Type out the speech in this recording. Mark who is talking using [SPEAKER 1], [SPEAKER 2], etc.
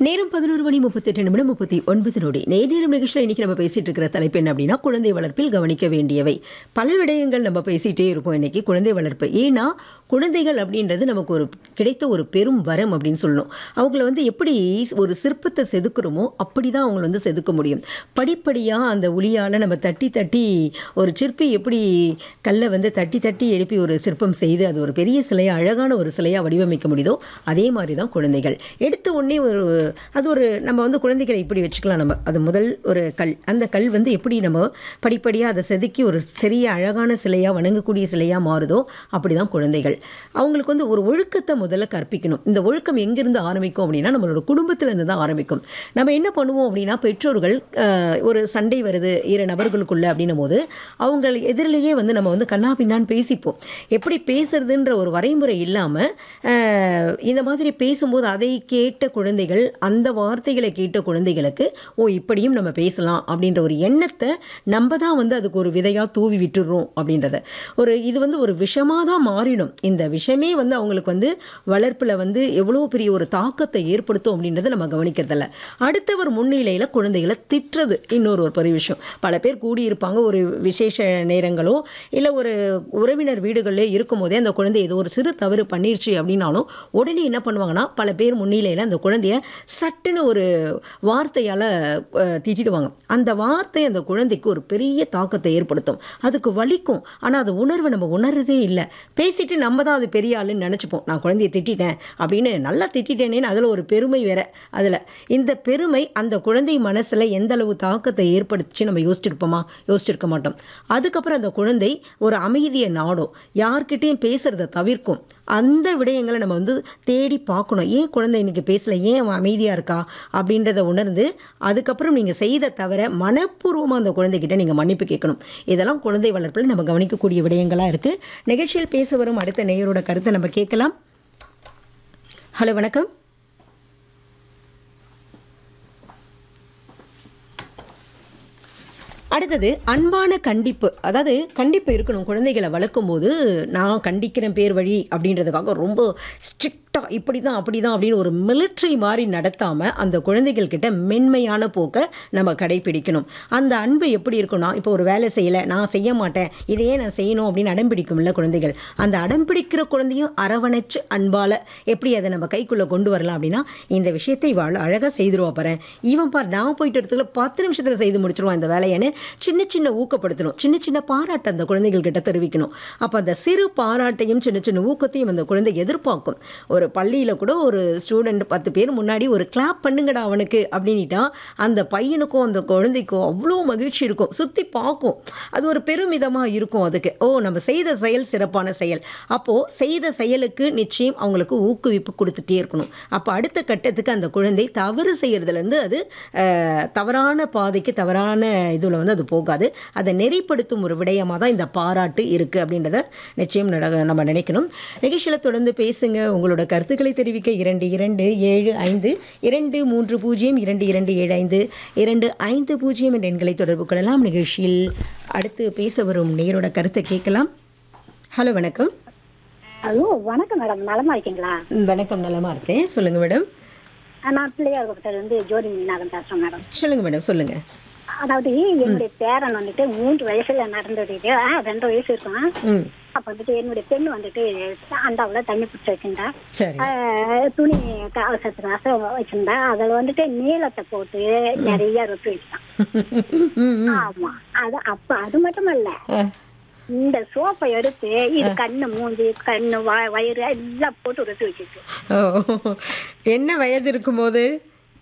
[SPEAKER 1] நேரம் பதினோரு மணி முப்பத்தெட்டு நிமிடம் முப்பத்தி ஒன்பது நொடி நேரம் நிகழ்ச்சியில் இன்னைக்கு நம்ம பேசிட்டு இருக்கிற தலைப்பு என்ன அப்படின்னா குழந்தை வளர்ப்பில் கவனிக்க வேண்டியவை பல விடயங்கள் நம்ம பேசிட்டே இருக்கோம் இன்னைக்கு குழந்தை வளர்ப்பு ஏன்னா குழந்தைகள் அப்படின்றது நமக்கு ஒரு கிடைத்த ஒரு பெரும் வரம் அப்படின்னு சொல்லணும் அவங்கள வந்து எப்படி ஒரு சிற்பத்தை செதுக்குறோமோ அப்படி தான் அவங்கள வந்து செதுக்க முடியும் படிப்படியாக அந்த உளியால் நம்ம தட்டி தட்டி ஒரு சிற்பி எப்படி கல்லை வந்து தட்டி தட்டி எழுப்பி ஒரு சிற்பம் செய்து அது ஒரு பெரிய சிலையை அழகான ஒரு சிலையாக வடிவமைக்க முடியுதோ அதே மாதிரி தான் குழந்தைகள் எடுத்த உடனே ஒரு அது ஒரு நம்ம வந்து குழந்தைகளை இப்படி வச்சுக்கலாம் நம்ம அது முதல் ஒரு கல் அந்த கல் வந்து எப்படி நம்ம படிப்படியாக அதை செதுக்கி ஒரு சிறிய அழகான சிலையாக வணங்கக்கூடிய சிலையாக மாறுதோ அப்படி தான் குழந்தைகள் அவங்களுக்கு வந்து ஒரு ஒழுக்கத்தை முதல்ல கற்பிக்கணும் இந்த ஒழுக்கம் எங்கேருந்து ஆரம்பிக்கும் அப்படின்னா நம்மளோட குடும்பத்திலேருந்து தான் ஆரம்பிக்கும் நம்ம என்ன பண்ணுவோம் அப்படின்னா பெற்றோர்கள் ஆஹ், ஒரு சண்டை வருது இரு நபர்களுக்குள்ள அப்படின்னும் போது அவங்க எதிரிலேயே வந்து நம்ம வந்து கண்ணா பின்னான்னு பேசிப்போம் எப்படி பேசுறதுன்ற ஒரு வரைமுறை இல்லாமல் இந்த மாதிரி பேசும்போது அதை கேட்ட குழந்தைகள் அந்த வார்த்தைகளை கேட்ட குழந்தைகளுக்கு ஓ இப்படியும் நம்ம பேசலாம் அப்படின்ற ஒரு எண்ணத்தை நம்ம தான் வந்து அதுக்கு ஒரு விதையாக தூவி விட்டுடுறோம் அப்படின்றத ஒரு இது வந்து ஒரு விஷமாக தான் மாறிடும் இந்த விஷமே வந்து அவங்களுக்கு வந்து வளர்ப்பில் வந்து எவ்வளோ பெரிய ஒரு தாக்கத்தை ஏற்படுத்தும் அப்படின்றத நம்ம கவனிக்கிறதில்ல அடுத்தவர் முன்னிலையில் குழந்தைகளை திட்டுறது இன்னொரு ஒரு பெரிய விஷயம் பல பேர் கூடியிருப்பாங்க ஒரு விசேஷ நேரங்களோ இல்லை ஒரு உறவினர் வீடுகளில் இருக்கும்போதே அந்த குழந்தை ஏதோ ஒரு சிறு தவறு பண்ணிருச்சு அப்படின்னாலும் உடனே என்ன பண்ணுவாங்கன்னா பல பேர் முன்னிலையில் அந்த குழந்தைய சட்டுன்னு ஒரு வார்த்தையால் திட்டிடுவாங்க அந்த வார்த்தை அந்த குழந்தைக்கு ஒரு பெரிய தாக்கத்தை ஏற்படுத்தும் அதுக்கு வலிக்கும் ஆனால் அது உணர்வை நம்ம உணர்றதே இல்லை பேசிட்டு நம்ம தான் அது பெரிய ஆளுன்னு நினச்சிப்போம் நான் குழந்தைய திட்டிட்டேன் அப்படின்னு நல்லா திட்டிட்டேனேன்னு அதில் ஒரு பெருமை வேற அதில் இந்த பெருமை அந்த குழந்தை மனசில் எந்த அளவு தாக்கத்தை ஏற்படுத்துச்சு நம்ம யோசிச்சிருப்போமா யோசிச்சிருக்க மாட்டோம் அதுக்கப்புறம் அந்த குழந்தை ஒரு அமைதியை நாடும் யார்கிட்டயும் பேசுறதை தவிர்க்கும் அந்த விடயங்களை நம்ம வந்து தேடி பார்க்கணும் ஏன் குழந்தை இன்னைக்கு பேசல ஏன் அவன் அமைதியாக இருக்கா அப்படின்றத உணர்ந்து அதுக்கப்புறம் நீங்கள் செய்த தவிர மனப்பூர்வமாக அந்த குழந்தைகிட்ட நீங்கள் மன்னிப்பு கேட்கணும் இதெல்லாம் குழந்தை வளர்ப்பில் நம்ம கவனிக்கக்கூடிய விடயங்களாக இருக்குது நிகழ்ச்சியில் பேச வரும் அடுத்த நேயரோட கருத்தை நம்ம கேட்கலாம் ஹலோ வணக்கம் அடுத்தது அன்பான கண்டிப்பு அதாவது கண்டிப்பு இருக்கணும் குழந்தைகளை வளர்க்கும் போது நான் கண்டிக்கிறேன் பேர் வழி அப்படின்றதுக்காக ரொம்ப ஸ்ட்ரிக்டாக இப்படி தான் அப்படி தான் அப்படின்னு ஒரு மிலிட்ரி மாதிரி நடத்தாமல் அந்த குழந்தைகள் கிட்ட மென்மையான போக்கை நம்ம கடைபிடிக்கணும் அந்த அன்பு எப்படி இருக்கும்னா இப்போ ஒரு வேலை செய்யலை நான் செய்ய மாட்டேன் இதையே நான் செய்யணும் அப்படின்னு அடம்பிடிக்கும்ல குழந்தைகள் அந்த அடம்பிடிக்கிற குழந்தையும் அரவணைச்சு அன்பால் எப்படி அதை நம்ம கைக்குள்ளே கொண்டு வரலாம் அப்படின்னா இந்த விஷயத்தை இவள் அழகாக செய்திருவா பாரு இவன் பார் நான் போயிட்டு இடத்துல பத்து நிமிஷத்தில் செய்து முடிச்சிருவான் இந்த வேலையன்னு சின்ன சின்ன ஊக்கப்படுத்தணும் சின்ன சின்ன பாராட்டு அந்த குழந்தைகள் கிட்ட தெரிவிக்கணும் அப்போ அந்த சிறு பாராட்டையும் சின்ன சின்ன ஊக்கத்தையும் அந்த குழந்தை எதிர்பார்க்கும் ஒரு பள்ளியில் கூட ஒரு ஸ்டூடெண்ட் பத்து பேர் முன்னாடி ஒரு கிளாப் பண்ணுங்கடா அவனுக்கு அப்படின்ட்டா அந்த பையனுக்கும் அந்த குழந்தைக்கும் அவ்வளோ மகிழ்ச்சி இருக்கும் சுற்றி பார்க்கும் அது ஒரு பெருமிதமாக இருக்கும் அதுக்கு ஓ நம்ம செய்த செயல் சிறப்பான செயல் அப்போது செய்த செயலுக்கு நிச்சயம் அவங்களுக்கு ஊக்குவிப்பு கொடுத்துட்டே இருக்கணும் அப்போ அடுத்த கட்டத்துக்கு அந்த குழந்தை தவறு செய்கிறதுலேருந்து அது அஹ், தவறான பாதைக்கு தவறான இதில் வந்து அது போகாது அதை நெறிப்படுத்தும் ஒரு விடயமாக தான் இந்த பாராட்டு இருக்குது அப்படின்றத நிச்சயம் நட- நம்ம நினைக்கணும் நிகழ்ச்சியில் தொடர்ந்து பேசுங்க உங்களோட கருத்துக்களை தெரிவிக்க இரண்டு இரண்டு ஏழு ஐந்து இரண்டு மூன்று பூஜ்ஜியம் இரண்டு இரண்டு ஏழு ஐந்து இரண்டு ஐந்து பூஜ்ஜியம் என்ற எண்களை தொடர்பு கொள்ளலாம் நிகழ்ச்சியில் அடுத்து பேச வரும் நேரோட கருத்தை கேட்கலாம் ஹலோ வணக்கம்
[SPEAKER 2] ஹலோ வணக்கம் மேடம் நலமா இருக்கீங்களா
[SPEAKER 1] ம், வணக்கம் நலமா இருக்கேன் சொல்லுங்க மேடம்
[SPEAKER 2] நான் பிள்ளையார்கிட்ட இருந்து ஜோதி மீனாகம் பேசுறேன் மேடம்
[SPEAKER 1] சொல்லுங்க மேடம் சொல்லுங்க
[SPEAKER 2] அதாவது என்னுடைய பேரன் வந்துட்டு மூன்று வயசுல நடந்தது இது ஆ, ரெண்டு வயசு இருக்கும்
[SPEAKER 1] ம்
[SPEAKER 2] அப்ப வந்துட்டு என்னுடைய பெண் வந்துட்டு அண்டாவுல தண்ணி பிடிச்சி வச்சிருந்தா
[SPEAKER 1] சரி
[SPEAKER 2] ஆ, துணி க- அவசரத்துக்காக வச்சிருந்தா அதுல வந்துட்டு நீளத்தை போட்டு நிறைய ரொட்டி வச்சான்
[SPEAKER 1] ம், ம்.
[SPEAKER 2] ஆமா அது அப்ப அது மட்டும் இல்ல
[SPEAKER 1] ஆ,
[SPEAKER 2] இந்த சோப்பை எடுத்து இது கண்ணு மூஞ்சி கண்ணு வ- வயிறு எல்லாம் போட்டு ரொட்டி வச்சிருக்கு
[SPEAKER 1] ஓ என்ன வயது இருக்கும்போது